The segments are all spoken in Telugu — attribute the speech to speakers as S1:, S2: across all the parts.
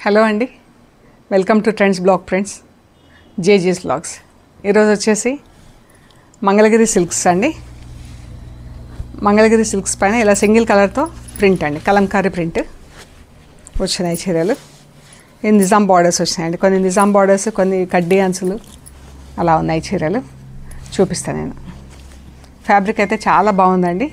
S1: హలో అండి welcome to trends blog friends జేజీస్ బ్లాగ్స్ ఈరోజు వచ్చేసి మంగళగిరి సిల్క్స్ అండి మంగళగిరి సిల్క్స్ పైన ఇలా సింగిల్ కలర్తో ప్రింట్ అండి కలంకారీ ప్రింట్ వచ్చినాయి చీరలు ఈ నిజాం బార్డర్స్ వచ్చినాయండి కొన్ని నిజాం బార్డర్స్ కొన్ని కడ్డీ అంచులు అలా ఉన్నాయి చీరలు చూపిస్తాను నేను ఫ్యాబ్రిక్ అయితే చాలా బాగుందండి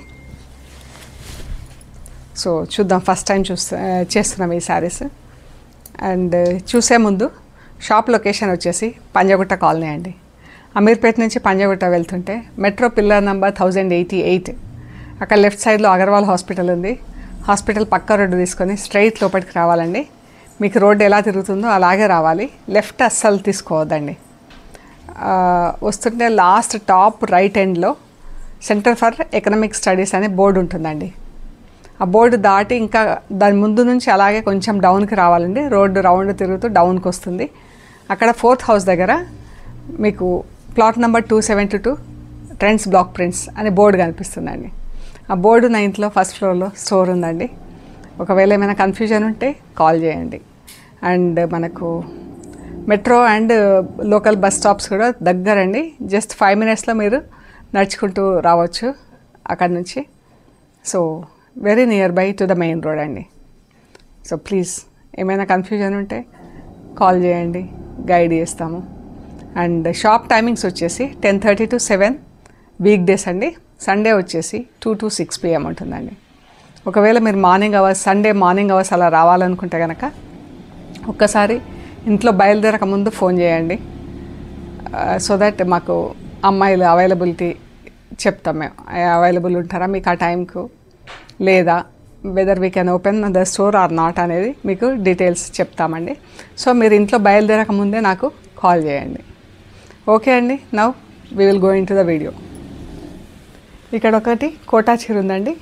S1: సో చూద్దాం ఫస్ట్ టైం చూస్తా చేస్తున్నాం ఈ శారీస్ అండ్ చూసే ముందు షాప్ లొకేషన్ వచ్చేసి పంజగుట్ట కాలనీ అండి అమీర్పేట నుంచి పంజగుట్ట వెళ్తుంటే metro pillar number thousand eighty eight అక్కడ లెఫ్ట్ సైడ్లో అగర్వాల్ హాస్పిటల్ ఉంది హాస్పిటల్ పక్క రోడ్డు తీసుకొని స్ట్రైట్ లోపలికి రావాలండి మీకు రోడ్డు ఎలా తిరుగుతుందో అలాగే రావాలి లెఫ్ట్ అస్సలు తీసుకోవద్దండి ఆ, వస్తుంటే లాస్ట్ టాప్ రైట్ ఎండ్లో సెంటర్ ఫర్ ఎకనామిక్ స్టడీస్ అనే బోర్డు ఉంటుందండి ఆ బోర్డు దాటి ఇంకా దాని ముందు నుంచి అలాగే కొంచెం డౌన్కి రావాలండి రోడ్డు రౌండ్ తిరుగుతూ డౌన్కి వస్తుంది అక్కడ ఫోర్త్ హౌస్ దగ్గర మీకు plot number two seventy two trends black prints అనే బోర్డు కనిపిస్తుందండి ఆ బోర్డు నైన్త్లో ఫస్ట్ ఫ్లోర్లో స్టోర్ ఉందండి ఒకవేళ ఏమైనా కన్ఫ్యూజన్ ఉంటే కాల్ చేయండి అండ్ మనకు metro and local bus stops కూడా దగ్గరండి జస్ట్ ఫైవ్ మినిట్స్లో మీరు నడుచుకుంటూ రావచ్చు అక్కడ నుంచి so very near by to the main road అండి సో ప్లీజ్ ఏమైనా కన్ఫ్యూజన్ ఉంటే కాల్ చేయండి గైడ్ చేస్తాము అండ్ షాప్ టైమింగ్స్ వచ్చేసి ten thirty to seven week days అండి సండే వచ్చేసి టూ టు సిక్స్ పిఎం ఉంటుందండి ఒకవేళ మీరు morning hours Sunday morning hours అలా రావాలనుకుంటే కనుక ఒక్కసారి ఇంట్లో బయలుదేరక ముందు ఫోన్ చేయండి సో దట్ మాకు అమ్మాయిలు అవైలబిలిటీ చెప్తాం మేము అవైలబుల్ ఉంటారా మీకు ఆ టైంకు లేదా whether we can open the store or not అనేది మీకు డీటెయిల్స్ చెప్తామండి సో మీరు ఇంట్లో బయలుదేరక ముందే నాకు కాల్ చేయండి ఓకే అండి now we will go into the video ఇక్కడ ఒకటి కోటా చీర ఉందండి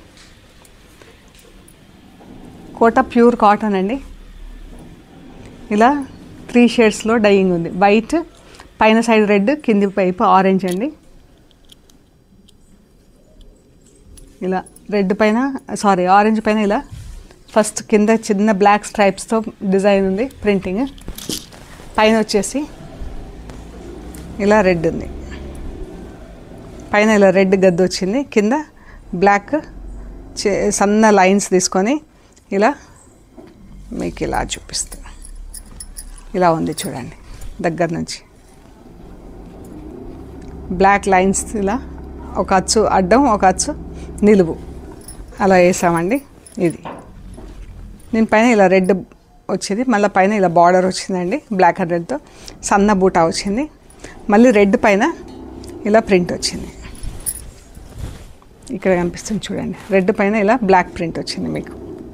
S1: కోటా ప్యూర్ కాటన్ అండి ఇలా త్రీ షేడ్స్లో డైయింగ్ ఉంది వైట్ పైన సైడ్ రెడ్ కింది వైపు ఆరెంజ్ అండి ఇలా రెడ్ పైన సారీ ఆరెంజ్ పైన ఇలా ఫస్ట్ కింద చిన్న బ్లాక్ స్ట్రైప్స్తో డిజైన్ ఉంది ప్రింటింగ్ పైన వచ్చేసి ఇలా రెడ్ ఉంది పైన ఇలా రెడ్ గద్ద వచ్చింది కింద బ్లాక్ చి- సన్న లైన్స్ తీసుకొని ఇలా మీకు ఇలా చూపిస్తాను ఇలా ఉంది చూడండి దగ్గర నుంచి బ్లాక్ లైన్స్ ఇలా ఒక అచ్చు అడ్డం ఒక అచ్చు నిలువు అలా వేసామండి ఇది దీని పైన ఇలా రెడ్ వచ్చింది మళ్ళీ పైన ఇలా బార్డర్ వచ్చిందండి బ్లాక్ అండ్ రెడ్తో సన్న బూటా వచ్చింది మళ్ళీ రెడ్ పైన ఇలా ప్రింట్ వచ్చింది ఇక్కడ కనిపిస్తుంది చూడండి రెడ్ పైన ఇలా బ్లాక్ ప్రింట్ వచ్చింది మీకు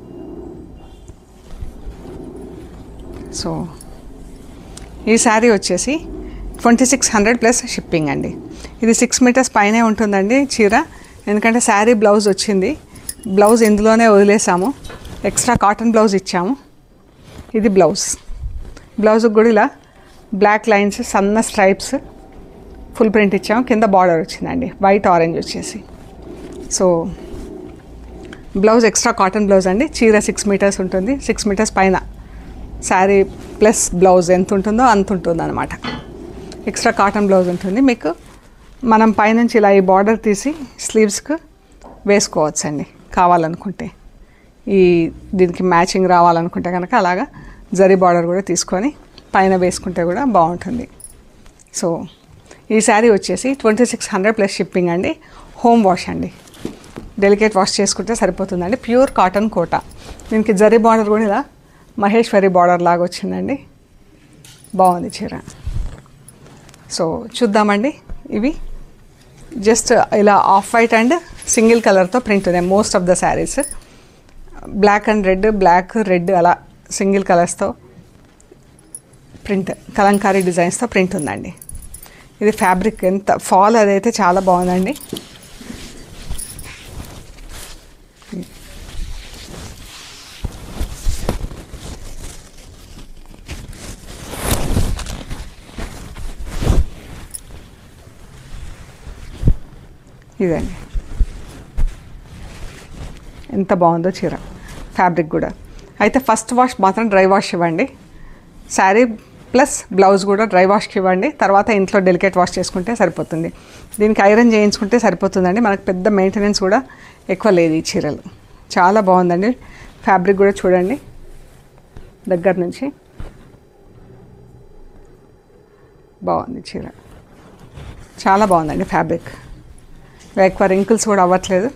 S1: సో ఈ శారీ వచ్చేసి twenty six hundred plus shipping అండి ఇది సిక్స్ మీటర్స్ పైనే ఉంటుందండి చీర ఎందుకంటే శారీ బ్లౌజ్ వచ్చింది బ్లౌజ్ ఇందులోనే వదిలేసాము ఎక్స్ట్రా కాటన్ బ్లౌజ్ ఇచ్చాము ఇది బ్లౌజ్ బ్లౌజ్కి కూడా ఇలా బ్లాక్ లైన్స్ సన్న స్ట్రైప్స్ ఫుల్ ప్రింట్ ఇచ్చాము కింద బార్డర్ వచ్చిందండి వైట్ ఆరెంజ్ వచ్చేసి so blouse extra cotton blouse అండి చీర సిక్స్ మీటర్స్ ఉంటుంది సిక్స్ మీటర్స్ పైన శారీ ప్లస్ బ్లౌజ్ ఎంత ఉంటుందో అంత ఉంటుంది అనమాట ఎక్స్ట్రా కాటన్ బ్లౌజ్ ఉంటుంది మీకు మనం పైనుంచి ఇలా ఈ బార్డర్ తీసి స్లీవ్స్కి వేసుకోవచ్చండి కావాలనుకుంటే ఈ దీనికి మ్యాచింగ్ రావాలనుకుంటే కనుక అలాగా జరీ బార్డర్ కూడా తీసుకొని పైన వేసుకుంటే కూడా బాగుంటుంది సో ఈ శారీ వచ్చేసి twenty six hundred plus shipping అండి హోమ్ వాష్ అండి డెలికేట్ వాష్ చేసుకుంటే సరిపోతుందండి ప్యూర్ కాటన్ కోట దీనికి జరీ బార్డర్ కూడా ఇలా మహేశ్వరి బార్డర్ లాగా వచ్చిందండి బాగుంది చీర సో చూద్దామండి ఇవి జస్ట్ ఇలా ఆఫ్ వైట్ అండ్ సింగిల్ కలర్తో ప్రింట్ ఉన్నాయి most of the saris black and red black red అలా సింగిల్ కలర్స్తో ప్రింట్ కలంకారీ డిజైన్స్తో ప్రింట్ ఉందండి ఇది ఫ్యాబ్రిక్ ఎంత ఫాల్ అదైతే చాలా బాగుందండి ఇదండి ఎంత బాగుందో చీర ఫ్యాబ్రిక్ కూడా అయితే ఫస్ట్ వాష్ మాత్రం డ్రై వాష్ ఇవ్వండి శారీ ప్లస్ బ్లౌజ్ కూడా డ్రై వాష్కి ఇవ్వండి తర్వాత ఇంట్లో డెలికేట్ వాష్ చేసుకుంటే సరిపోతుంది దీనికి ఐరన్ చేయించుకుంటే సరిపోతుందండి మనకు పెద్ద మెయింటెనెన్స్ కూడా ఎక్కువ లేదు ఈ చీరలు చాలా బాగుందండి ఫ్యాబ్రిక్ కూడా చూడండి దగ్గర నుంచి బాగుంది చీర చాలా బాగుందండి ఫ్యాబ్రిక్ ఎక్కువ రింకిల్స్ కూడా అవ్వట్లేదు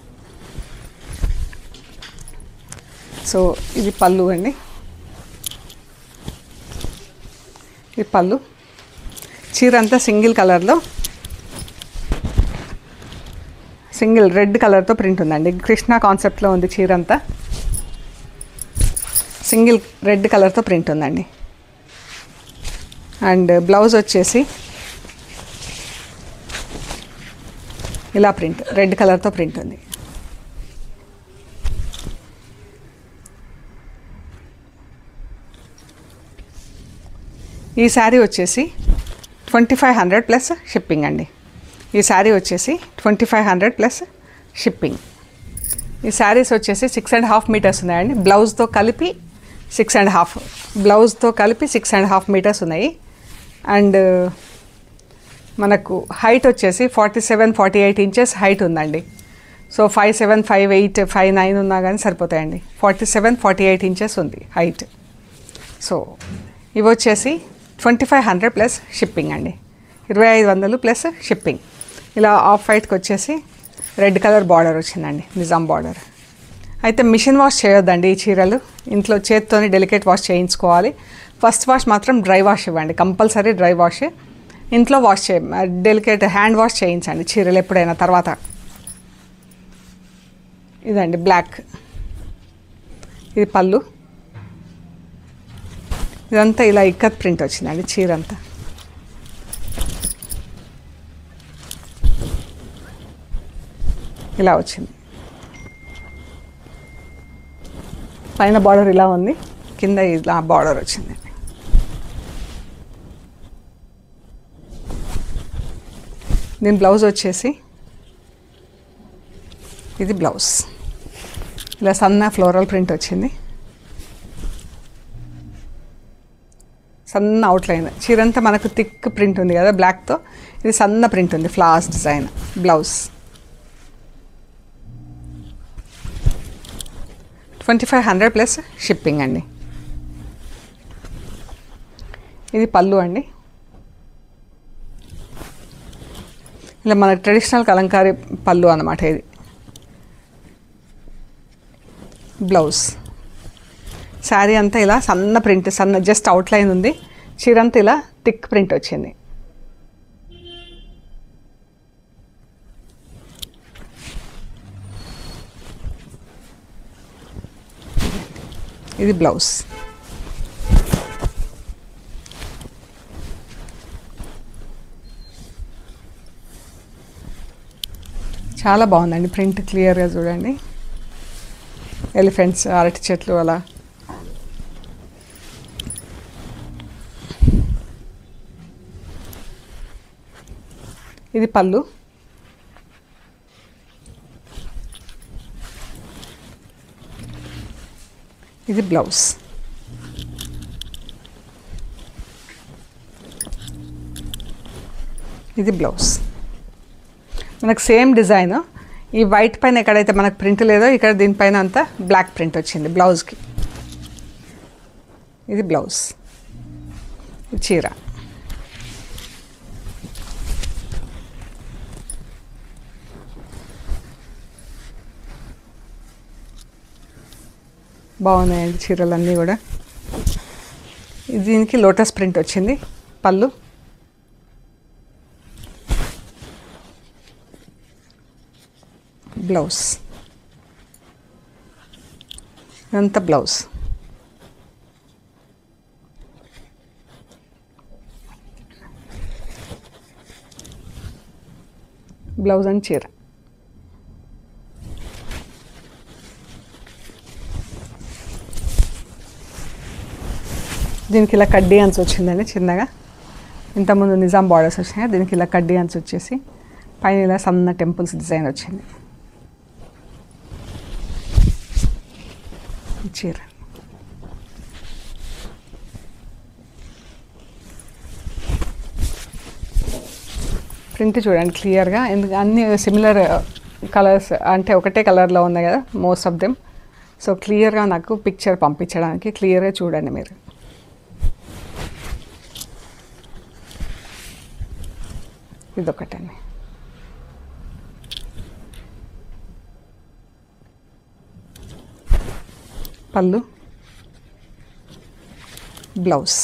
S1: సో ఇది పళ్ళు అండి ఇది పళ్ళు చీర అంతా సింగిల్ కలర్లో సింగిల్ రెడ్ కలర్తో ప్రింట్ ఉందండి కృష్ణ కాన్సెప్ట్లో ఉంది చీర అంతా సింగిల్ రెడ్ కలర్తో ప్రింట్ ఉందండి అండ్ బ్లౌజ్ వచ్చేసి ఇలా ప్రింట్ రెడ్ కలర్తో ప్రింట్ ఉంది ఈ శారీ వచ్చేసి twenty five hundred plus shipping అండి ఈ శారీ వచ్చేసి twenty five hundred plus shipping ఈ శారీస్ వచ్చేసి సిక్స్ అండ్ హాఫ్ మీటర్స్ ఉన్నాయండి బ్లౌజ్తో కలిపి సిక్స్ అండ్ హాఫ్ బ్లౌజ్తో కలిపి సిక్స్ అండ్ హాఫ్ మీటర్స్ ఉన్నాయి అండ్ మనకు హైట్ వచ్చేసి forty seven forty eight inches height ఉందండి so five seven five eight five nine ఉన్నా కానీ సరిపోతాయండి forty seven forty eight inches ఉంది హైట్ సో ఇవి వచ్చేసి twenty five hundred plus shipping అండి ఇరవై ఐదు వందలు ప్లస్ షిప్పింగ్ ఇలా ఆఫ్ వైట్కి వచ్చేసి రెడ్ కలర్ బార్డర్ వచ్చిందండి నిజాం బార్డర్ అయితే మిషన్ వాష్ చేయొద్దండి ఈ చీరలు ఇంట్లో చేత్తోని డెలికేట్ వాష్ చేయించుకోవాలి ఫస్ట్ వాష్ మాత్రం డ్రై వాష్ ఇవ్వండి కంపల్సరీ డ్రై వాష్ ఇంట్లో వాష్ చే డెలికేట్ హ్యాండ్ వాష్ చేయించండి చీరలు ఎప్పుడైనా తర్వాత ఇదండి బ్లాక్ ఇది పళ్ళు ఇదంతా ఇలా ఇక్కత్ ప్రింట్ వచ్చిందండి చీర అంతా ఇలా వచ్చింది పైన బార్డర్ ఇలా ఉంది కింద ఇలా బార్డర్ వచ్చింది దీని బ్లౌజ్ వచ్చేసి ఇది బ్లౌజ్ ఇలా సన్న ఫ్లోరల్ ప్రింట్ వచ్చింది సన్న అవుట్లైన్ చీరంతా మనకు థిక్ ప్రింట్ ఉంది కదా బ్లాక్తో ఇది సన్న ప్రింట్ ఉంది floss design blouse twenty five hundred plus shipping అండి ఇది పళ్ళు అండి ఇలా మన ట్రెడిషనల్ కలంకారీ పళ్ళు అన్నమాట ఇది బ్లౌజ్ శారీ అంతా ఇలా సన్న ప్రింట్ సన్న జస్ట్ అవుట్లైన్ ఉంది చీర అంతా ఇలా థిక్ ప్రింట్ వచ్చింది ఇది బ్లౌజ్ చాలా బాగుందండి ప్రింట్ క్లియర్గా చూడండి ఎలిఫెంట్స్ అరటి చెట్లు అలా ఇది పళ్ళు ఇది బ్లౌజ్ ఇది బ్లౌజ్ మనకు సేమ్ డిజైన్ ఈ వైట్ పైన ఎక్కడైతే మనకు ప్రింట్ లేదో ఇక్కడ దీనిపైన అంతా బ్లాక్ ప్రింట్ వచ్చింది బ్లౌజ్కి ఇది బ్లౌజ్ ఇది చీర బాగున్నాయండి చీరలన్నీ కూడా దీనికి లోటస్ ప్రింట్ వచ్చింది పళ్ళు బ్లౌజ్ ఇదంతా బ్లౌజ్ బ్లౌజ్ అండ్ చీర దీనికి ఇలా కడ్డీ అన్స్ వచ్చిందండి చిన్నగా ఇంతకుముందు నిజాం బార్డర్స్ వచ్చినాయి దీనికి ఇలా కడ్డీ అన్స్ వచ్చేసి పైన ఇలా సన్న టెంపుల్స్ డిజైన్ వచ్చింది ఈ చీర ప్రింట్ చూడండి క్లియర్గా ఎందుకు అన్ని సిమిలర్ కలర్స్ అంటే ఒకటే కలర్లో ఉన్నాయి కదా మోస్ట్ ఆఫ్ దెమ్ సో క్లియర్గా నాకు పిక్చర్ పంపించడానికి క్లియర్గా చూడండి మీరు ఇదొకటండి పళ్ళు బ్లౌజ్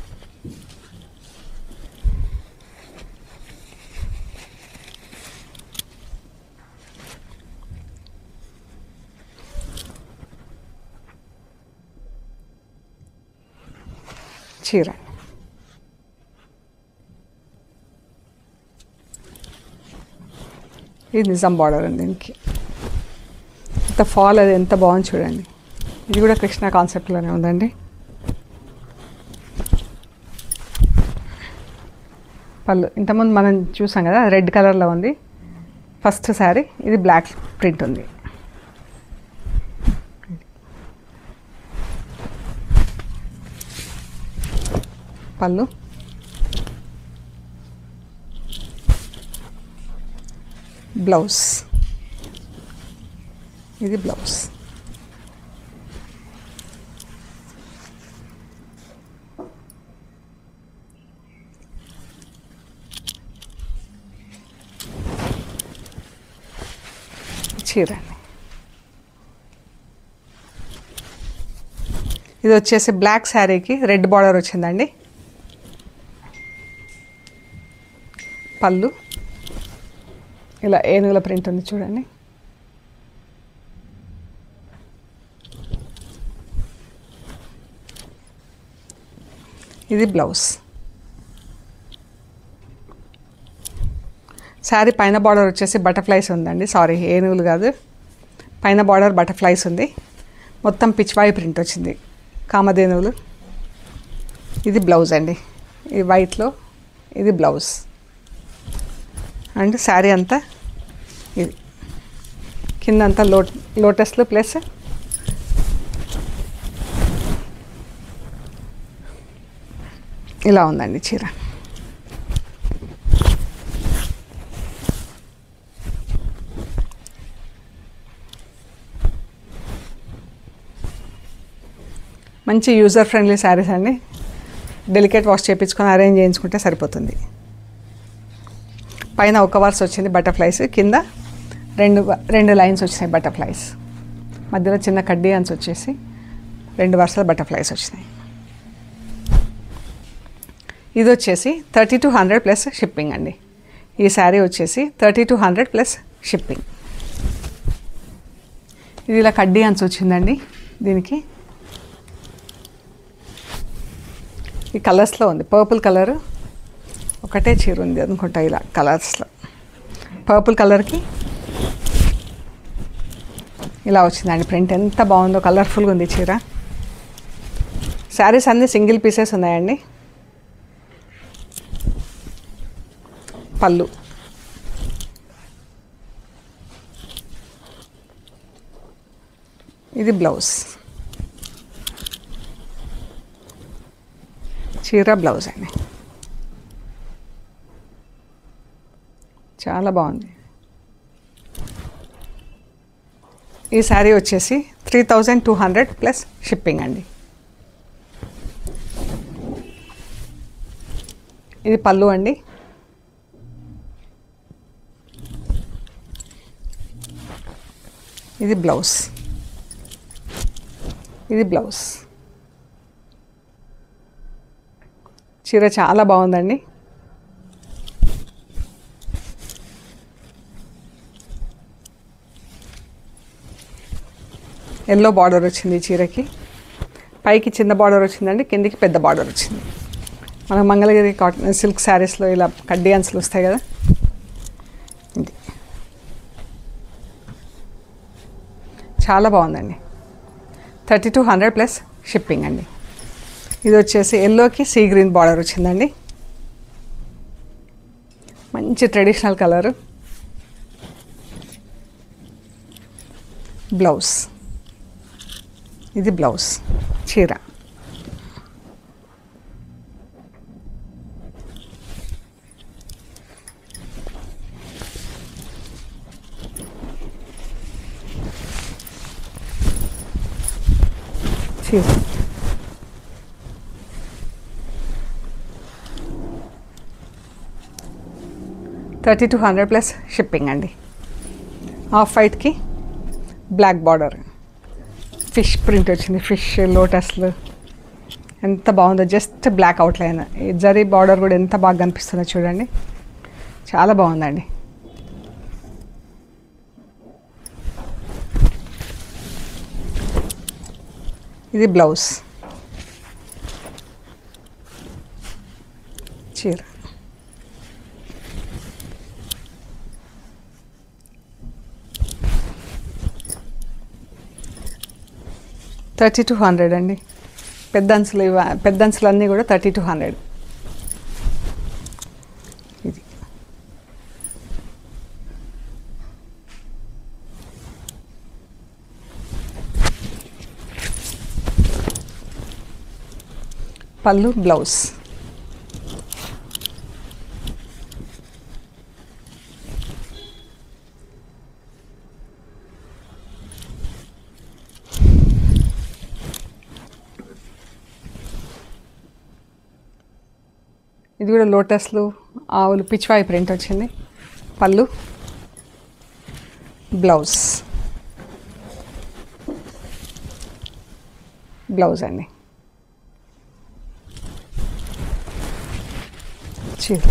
S1: చీర ఇది నిజాం బార్డర్ అండి దీనికి ఇంత ఫాల్ అది ఎంత బాగుంది చూడండి ఇది కూడా కృష్ణ కాన్సెప్ట్లోనే ఉందండి పళ్ళు ఇంతకుముందు మనం చూసాం కదా రెడ్ కలర్లో ఉంది ఫస్ట్ శారీ ఇది బ్లాక్ ప్రింట్ ఉంది పళ్ళు బ్లౌజ్ ఇది బ్లౌజ్ చీర ఇది వచ్చేసి బ్లాక్ శారీకి రెడ్ బార్డర్ వచ్చిందండి పళ్ళు ఇలా ఏనుగుల ప్రింట్ ఉంది చూడండి ఇది బ్లౌజ్ శారీ పైన బార్డర్ వచ్చేసి బటర్ఫ్లైస్ ఉందండి సారీ ఏనుగులు కాదు పైన బార్డర్ బటర్ఫ్లైస్ ఉంది మొత్తం పిచ్వాయి ప్రింట్ వచ్చింది కామధేనువులు ఇది బ్లౌజ్ అండి ఇది వైట్లో ఇది బ్లౌజ్ అండ్ శారీ అంతా ఇది కింద అంతా లో లోటస్లు ప్లస్ ఇలా ఉందండి చీర మంచి యూజర్ ఫ్రెండ్లీ శారీస్ అండి డెలికేట్ వాష్ చేయించుకొని అరేంజ్ చేయించుకుంటే సరిపోతుంది పైన ఒక వర్స్ వచ్చింది బటర్ఫ్లైస్ కింద రెండు రెండు లైన్స్ వచ్చినాయి బటర్ఫ్లైస్ మధ్యలో చిన్న కడ్డీ అన్స్ వచ్చేసి రెండు వరుసల బటర్ఫ్లైస్ వచ్చినాయి ఇది వచ్చేసి thirty two hundred plus shipping అండి ఈ శారీ వచ్చేసి thirty two hundred plus shipping ఇది ఇలా కడ్డీ అన్స్ వచ్చిందండి దీనికి ఈ కలర్స్లో ఉంది పర్పుల్ కలర్ ఒకటే చీర ఉంది అనుకుంటా ఇలా కలర్స్లో పర్పుల్ కలర్కి ఇలా వచ్చిందండి ప్రింట్ ఎంత బాగుందో కలర్ఫుల్గా ఉంది చీర శారీస్ అన్నీ సింగిల్ పీసెస్ ఉన్నాయండి పళ్ళు ఇది బ్లౌజ్ చీర బ్లౌజ్ అండి చాలా బాగుంది ఈ శారీ వచ్చేసి three thousand two hundred plus shipping అండి ఇది పళ్ళు అండి ఇది బ్లౌజ్ ఇది బ్లౌజ్ చీర చాలా బాగుందండి ఎల్లో బార్డర్ వచ్చింది ఈ చీరకి పైకి చిన్న బార్డర్ వచ్చిందండి కిందికి పెద్ద బార్డర్ వచ్చింది మన మంగళగిరి కాటన్ సిల్క్ శారీస్లో ఇలా కడ్డియన్స్లు వస్తాయి కదా ఇది చాలా బాగుందండి thirty two hundred plus shipping అండి ఇది వచ్చేసి ఎల్లోకి సీ గ్రీన్ బార్డర్ వచ్చిందండి మంచి ట్రెడిషనల్ కలరు బ్లౌజ్ ఇది బ్లౌజ్ చీర చీర thirty two hundred plus shipping అండి ఆఫ్ వైట్కి బ్లాక్ బార్డర్ ఫిష్ ప్రింట్ వచ్చింది ఫిష్ లోటస్లు ఎంత బాగుందో జస్ట్ బ్లాక్ అవుట్లైన్ ఈ జరీ బార్డర్ కూడా ఎంత బాగా కనిపిస్తుందో చూడండి చాలా బాగుందండి ఇది బ్లౌజ్ చీర థర్టీ టూ హండ్రెడ్ అండి పెద్ద అంచులు ఇవ పెద్ద అంచులు అన్నీ కూడా థర్టీ టూ హండ్రెడ్ ఇది పళ్ళు బ్లౌజ్ ఇది కూడా లోటస్లు ఆవులు పిచ్వాయి ప్రింట్ వచ్చింది పళ్ళు బ్లౌజ్ బ్లౌజ్ అండి చీర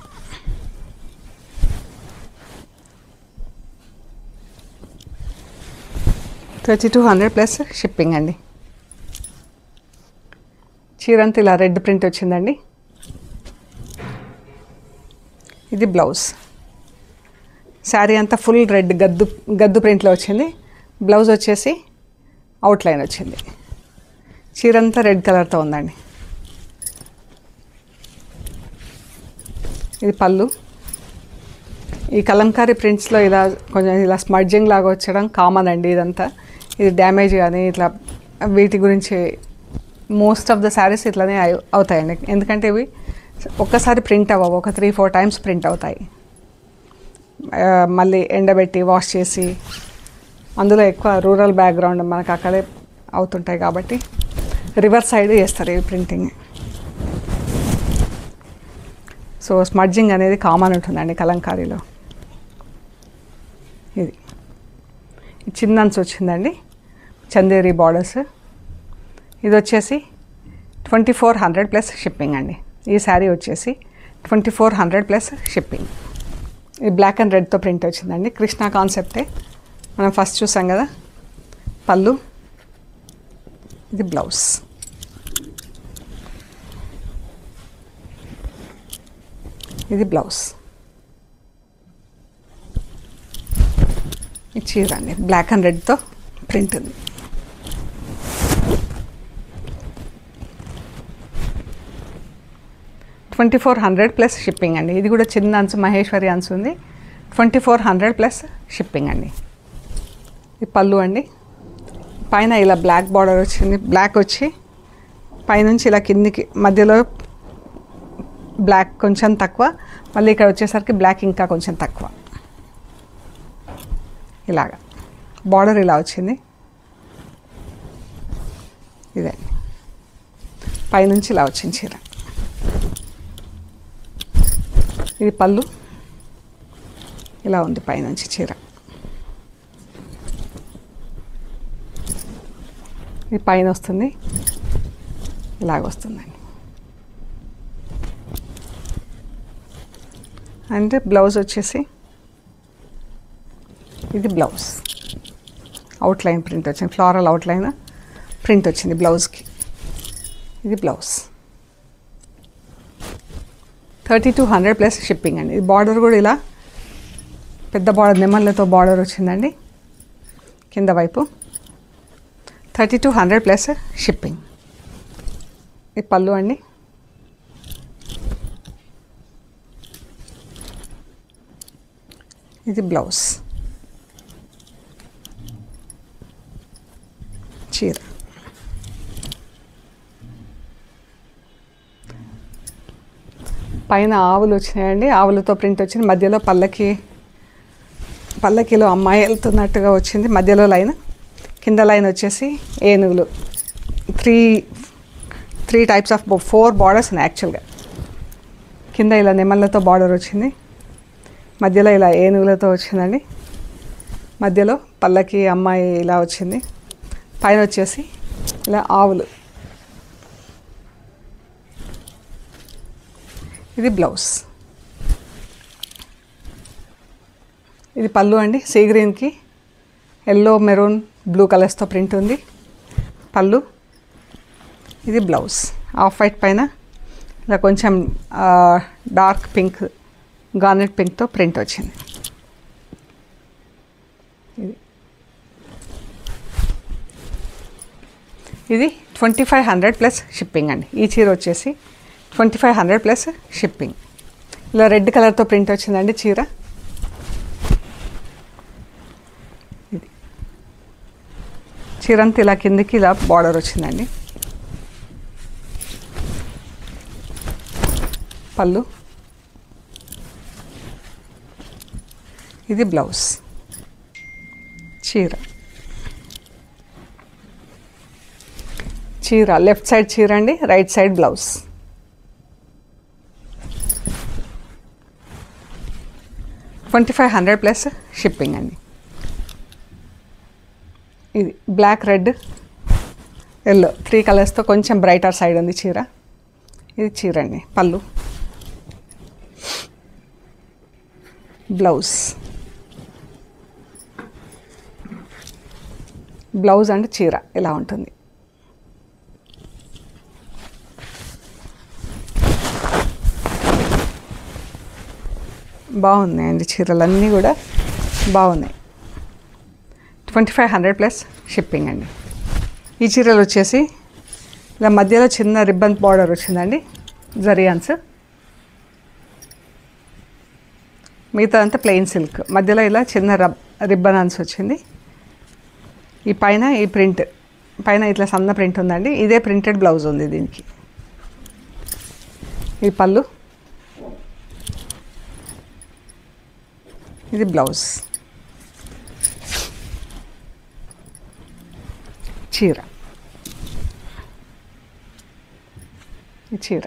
S1: thirty two hundred plus shipping అండి చీర అంతా ఇలా రెడ్ ప్రింట్ వచ్చిందండి ఇది బ్లౌజ్ శారీ అంతా ఫుల్ రెడ్ గద్దు గద్దు ప్రింట్లో వచ్చింది బ్లౌజ్ వచ్చేసి అవుట్లైన్ వచ్చింది చీర అంతా రెడ్ కలర్తో ఉందండి ఇది పళ్ళు ఈ కలంకారీ ప్రింట్స్లో ఇలా కొంచెం ఇలా స్మడ్జింగ్ లాగా వచ్చడం కామన్ అండి ఇదంతా ఇది డ్యామేజ్ కానీ ఇట్లా వీటి గురించి మోస్ట్ ఆఫ్ ద శారీస్ ఇట్లానే అయి- అవుతాయండి ఎందుకంటే ఇవి ఒక్కసారి ప్రింట్ అవ్వవు ఒక త్రీ ఫోర్ టైమ్స్ ప్రింట్ అవుతాయి ఆ, మళ్ళీ ఎండబెట్టి వాష్ చేసి అందులో ఎక్కువ రూరల్ బ్యాక్గ్రౌండ్ మనకు అక్కడే అవుతుంటాయి కాబట్టి రివర్స్ సైడ్ చేస్తారు ఈ ప్రింటింగ్ సో స్మడ్జింగ్ అనేది కామన్ ఉంటుందండి కలంకారీలో ఇది ఇది చిన్న అంచు వచ్చిందండి చందేరి బార్డర్స్ ఇది వచ్చేసి twenty four hundred plus shipping అండి ఈ శారీ వచ్చేసి twenty four hundred plus shipping ఈ బ్లాక్ అండ్ రెడ్తో ప్రింట్ వచ్చిందండి కృష్ణ కాన్సెప్టే మనం ఫస్ట్ చూసాం కదా పళ్ళు ఇది బ్లౌజ్ ఇది బ్లౌజ్ ఈ చీర అండి బ్లాక్ అండ్ రెడ్తో ప్రింట్ ఉంది twenty four hundred plus shipping అండి ఇది కూడా చిన్న అంచు మహేశ్వరి అంచు ఉంది twenty four hundred plus shipping అండి ఇది పళ్ళు అండి పైన ఇలా బ్లాక్ బార్డర్ వచ్చింది బ్లాక్ వచ్చి పైనుంచి ఇలా కిందికి మధ్యలో బ్లాక్ కొంచెం తక్కువ మళ్ళీ ఇక్కడ వచ్చేసరికి బ్లాక్ ఇంకా కొంచెం తక్కువ ఇలాగా బార్డర్ ఇలా వచ్చింది ఇదే పైనుంచి ఇలా వచ్చింది చీర ఇది పళ్ళు ఇలా ఉంది పైనుంచి చీర ఇది పైన వస్తుంది ఇలాగ వస్తుందండి అంటే బ్లౌజ్ వచ్చేసి ఇది బ్లౌజ్ అవుట్లైన్ ప్రింట్ వచ్చింది ఫ్లారల్ అవుట్లైన్ ప్రింట్ వచ్చింది బ్లౌజ్కి ఇది blouse thirty two hundred plus shipping అండి ఇది బార్డర్ కూడా ఇలా పెద్ద బార్డర్ నెమళ్ళతో బార్డర్ వచ్చిందండి కింద వైపు thirty two hundred plus shipping ఇది పళ్ళు అండి ఇది బ్లౌజ్ చీర పైన ఆవులు వచ్చినాయండి ఆవులతో ప్రింట్ వచ్చింది మధ్యలో పల్లకి పల్లకిలో అమ్మాయి వెళ్తున్నట్టుగా వచ్చింది మధ్యలో లైన్ కింద లైన్ వచ్చేసి ఏనుగులు three three types of four borders ఉన్నాయి యాక్చువల్గా కింద ఇలా నెమళ్ళతో బార్డర్ వచ్చింది మధ్యలో ఇలా ఏనుగులతో వచ్చిందండి మధ్యలో పల్లకి అమ్మాయి ఇలా వచ్చింది పైన వచ్చేసి ఇలా ఆవులు ఇది బ్లౌజ్ ఇది పళ్ళు అండి సీ గ్రీన్కి ఎల్లో మెరూన్ బ్లూ కలర్స్తో ప్రింట్ ఉంది పళ్ళు ఇది బ్లౌజ్ ఆఫ్ వైట్ పైన ఇలా కొంచెం ఆ, డార్క్ పింక్ గార్నెట్ పింక్తో ప్రింట్ వచ్చింది ఇది ఇది twenty five hundred plus shipping అండి ఈ చీర వచ్చేసి twenty five hundred plus shipping ఇలా రెడ్ కలర్తో ప్రింట్ వచ్చిందండి చీర ఇది చీర అంతా ఇలా కిందకి ఇలా బార్డర్ వచ్చిందండి పళ్ళు ఇది బ్లౌజ్ చీర చీర లెఫ్ట్ సైడ్ చీర అండి right side blouse twenty five hundred plus shipping అండి ఇది బ్లాక్ రెడ్ ఎల్లో త్రీ కలర్స్తో కొంచెం బ్రైటర్ సైడ్ ఉంది చీర ఇది చీర అండి పళ్ళు బ్లౌజ్ బ్లౌజ్ అండ్ చీర ఇలా ఉంటుంది బాగున్నాయండి చీరలన్నీ కూడా బాగున్నాయి twenty five hundred plus shipping అండి ఈ చీరలు వచ్చేసి ఇలా మధ్యలో చిన్న రిబ్బన్ బార్డర్ వచ్చిందండి జరియాన్స్ మిగతా అంతా ప్లెయిన్ సిల్క్ మధ్యలో ఇలా చిన్న రబ్ రిబ్బన్ అన్స్ వచ్చింది ఈ పైన ఈ ప్రింట్ పైన ఇట్లా సన్న ప్రింట్ ఉందండి ఇదే ప్రింటెడ్ బ్లౌజ్ ఉంది దీనికి ఈ పళ్ళు ఇది బ్లౌజ్ చీర ఈ చీర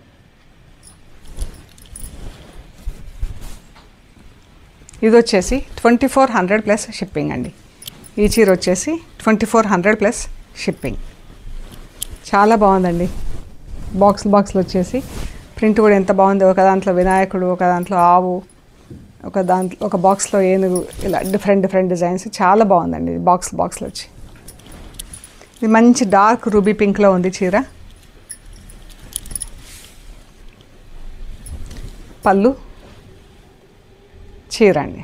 S1: ఇది వచ్చేసి twenty four hundred plus shipping అండి ఈ చీర వచ్చేసి twenty four hundred plus shipping చాలా బాగుందండి బాక్స్ బాక్స్లు వచ్చేసి ప్రింట్ కూడా ఎంత బాగుంది ఒక దాంట్లో వినాయకుడు ఒక దాంట్లో ఆవు ఒక దాంట్లో ఒక బాక్స్లో ఏనుగు ఇలా డిఫరెంట్ డిఫరెంట్ డిజైన్స్ చాలా బాగుందండి ఇది బాక్స్ బాక్స్లో వచ్చి ఇది మంచి డార్క్ రూబీ పింక్లో ఉంది చీర పళ్ళు చీర అండి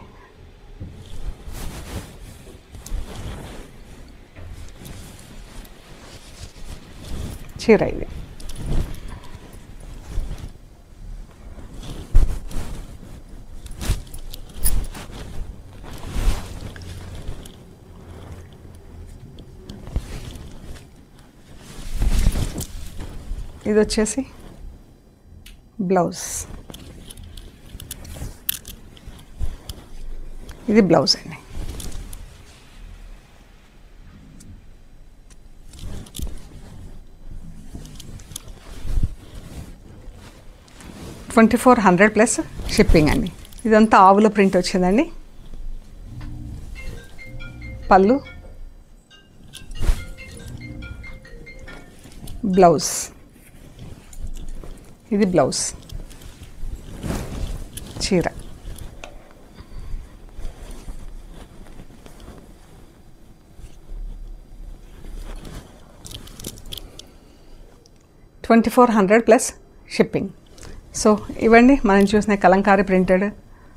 S1: చీర ఇది ఇది వచ్చేసి బ్లౌజ్ ఇది బ్లౌజ్ అండి twenty four hundred plus shipping అండి ఇదంతా ఆవుల ప్రింట్ వచ్చిందండి పళ్ళు బ్లౌజ్ ఇది బ్లౌజ్ చీర twenty four hundred plus shipping so ఇవ్వండి మనం చూసిన Kalamkari printed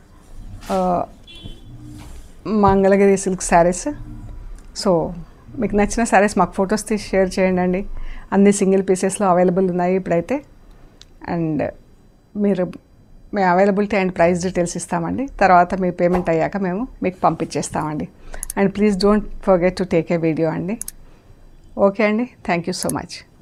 S1: Mangalagiri silk saris so మీకు నచ్చిన శారీస్ మాకు ఫొటోస్ తీసి షేర్ చేయండి అండి అన్ని సింగిల్ పీసెస్లో అవైలబుల్ ఉన్నాయి ఇప్పుడైతే అండ్ మీరు మేము అవైలబిలిటీ అండ్ ప్రైస్ డీటెయిల్స్ ఇస్తామండి తర్వాత మీ పేమెంట్ అయ్యాక మేము మీకు పంపించేస్తామండి and please don't forget to take a video అండి ఓకే అండి థ్యాంక్ యూ సో మచ్